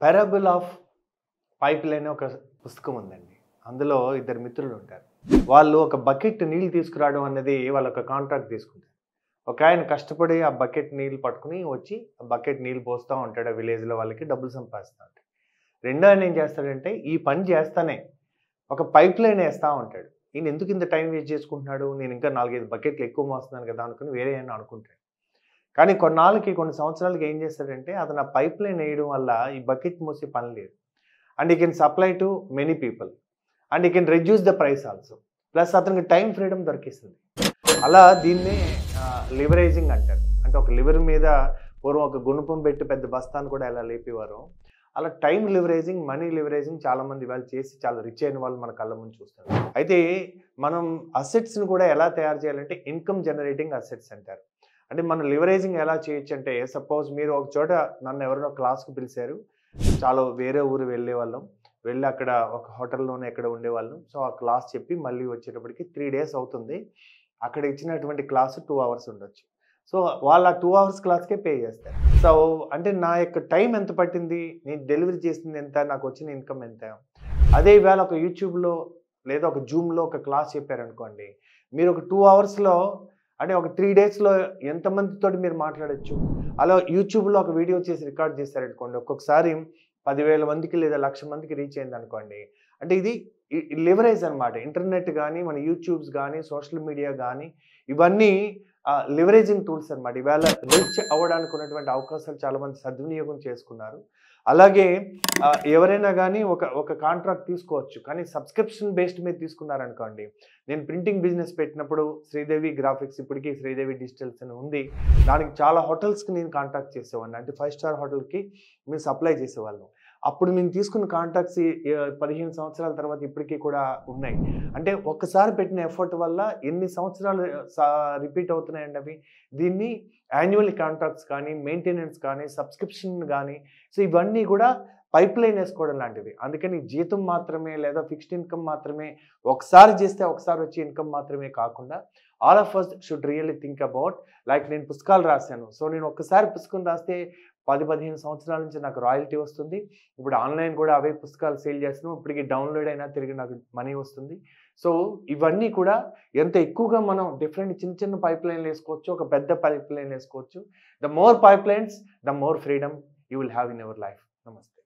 పెరబుల్ of pipe line ఒక పుస్తకం ఉందండి అందులో ఇద్దరు మిత్రులు ఉంటారు వాళ్ళు ఒక బకెట్ నీళ్ళు తీసుకురావడం అనేది వాళ్ళ ఒక కాంట్రాక్ట్ తీసుకుంటారు ఒక ఆయన కష్టపడి ఆ బకెట్ నీళ్ళు పట్టుకుని వచ్చి ఆ బకెట్ నీళ్ళు పోస్తూ ఉంటాడు ఆ విలేజ్లో వాళ్ళకి డబ్బులు సంపాదిస్తూ ఉంటాడు రెండో ఆయన ఏం చేస్తాడంటే ఈ పని చేస్తానే ఒక పైప్ లైన్ వేస్తూ ఉంటాడు ఈయన ఎందుకు ఇంత టైం వేస్ట్ చేసుకుంటున్నాడు నేను ఇంకా నాలుగైదు బకెట్లు ఎక్కువ మోస్తున్నాను కదా అనుకుని వేరే ఆయన అనుకుంటాడు కానీ కొన్నాళ్ళకి కొన్ని సంవత్సరాలకి ఏం చేస్తాడంటే అతను ఆ పైప్ లైన్ వేయడం వల్ల ఈ బకెట్ మోసే పని లేదు and he can supply to many people and he can reduce the price also plus అతనికి టైం ఫ్రీడమ్ దొరికిస్తుంది అలా దీన్నే లివరైజింగ్ అంటారు అంటే ఒక లివర్ మీద పూర్వం ఒక గుణపం పెట్టి పెద్ద బస్తాను కూడా ఎలా లేపేవారు అలా టైం లివరేజింగ్ మనీ లివరేజింగ్ చాలా మంది వాళ్ళు చేసి చాలా రిచ్ అయిన వాళ్ళు మన కళ్ళ ముందు చూస్తారు అయితే మనం అసెట్స్ని కూడా ఎలా తయారు చేయాలంటే ఇన్కమ్ జనరేటింగ్ అసెట్స్ అంటారు అంటే మనం లివరేజింగ్ ఎలా చేయొచ్చు అంటే సపోజ్ మీరు ఒక చోట నన్ను ఎవరైనా క్లాస్కి పిలిచారు చాలా వేరే ఊరు వెళ్ళే వాళ్ళం వెళ్ళి అక్కడ ఒక హోటల్లోనే ఎక్కడ ఉండేవాళ్ళం సో ఆ క్లాస్ చెప్పి మళ్ళీ వచ్చేటప్పటికి త్రీ డేస్ అవుతుంది అక్కడ ఇచ్చినటువంటి క్లాస్ టూ అవర్స్ ఉండొచ్చు సో వాళ్ళు ఆ టూ అవర్స్ క్లాస్కే పే చేస్తారు సో అంటే నా యొక్క టైం ఎంత పట్టింది నేను డెలివరీ చేసింది ఎంత నాకు వచ్చిన ఇన్కమ్ ఎంత అదే ఇవాళ ఒక యూట్యూబ్లో లేదా ఒక జూమ్లో ఒక క్లాస్ చెప్పారనుకోండి మీరు ఒక టూ అవర్స్లో అంటే ఒక త్రీ డేస్లో ఎంతమందితో మీరు మాట్లాడచ్చు అలా యూట్యూబ్లో ఒక వీడియో చేసి రికార్డ్ చేశారనుకోండి ఒక్కొక్కసారి పదివేల మందికి లేదా లక్ష మందికి రీచ్ అయింది అనుకోండి అంటే ఇది లివరేజ్ అనమాట ఇంటర్నెట్ కానీ మన యూట్యూబ్స్ కానీ సోషల్ మీడియా కానీ ఇవన్నీ లివరేజింగ్ టూల్స్ అనమాట ఇవాళ రీచ్ అవ్వడానికి ఉన్నటువంటి అవకాశాలు చాలా మంది సద్వినియోగం చేసుకున్నారు అలాగే ఆ, ఎవరైనా కానీ ఒక ఒక కాంట్రాక్ట్ తీసుకోవచ్చు కానీ సబ్స్క్రిప్షన్ బేస్డ్ మీద తీసుకున్నారనుకోండి నేను ప్రింటింగ్ బిజినెస్ పెట్టినప్పుడు శ్రీదేవి గ్రాఫిక్స్ ఇప్పటికీ శ్రీదేవి డిజిటల్స్ అని ఉంది దానికి చాలా హోటల్స్కి నేను కాంటాక్ట్ చేసేవాడిని అంటే ఫైవ్ స్టార్ హోటల్కి మేము సప్లై చేసేవాళ్ళం అప్పుడు మేము తీసుకున్న కాంటాక్ట్స్ పదిహేను సంవత్సరాల తర్వాత ఇప్పటికీ కూడా ఉన్నాయి అంటే ఒక్కసారి పెట్టిన ఎఫర్ట్ వల్ల ఎన్ని సంవత్సరాలు రిపీట్ అవుతున్నాయండి అవి దీన్ని యాన్యువల్ కాంట్రాక్ట్స్ కానీ మెయింటెనెన్స్ కానీ సబ్స్క్రిప్షన్ కానీ సో ఇవన్నీ కూడా పైప్ లైన్ వేసుకోవడం లాంటివి అందుకని జీతం మాత్రమే లేదా ఫిక్స్డ్ ఇన్కమ్ మాత్రమే ఒకసారి చేస్తే ఒకసారి వచ్చే ఇన్కమ్ మాత్రమే కాకుండా all of us should really think about like నేను పుస్తకాలు రాశాను సో నేను ఒక్కసారి పుస్తకం రాస్తే పది పదిహేను సంవత్సరాల నుంచి నాకు రాయల్టీ వస్తుంది ఇప్పుడు ఆన్లైన్ కూడా అవే పుస్తకాలు సేల్ చేస్తున్నాం ఇప్పటికి డౌన్లోడ్ అయినా తిరిగి నాకు మనీ వస్తుంది సో ఇవన్నీ కూడా ఎంత ఎక్కువగా మనం డిఫరెంట్ చిన్న చిన్న పైప్ లైన్లు వేసుకోవచ్చు ఒక పెద్ద పైప్ లైన్ వేసుకోవచ్చు the more pipe lines the more freedom you will have in our life నమస్తే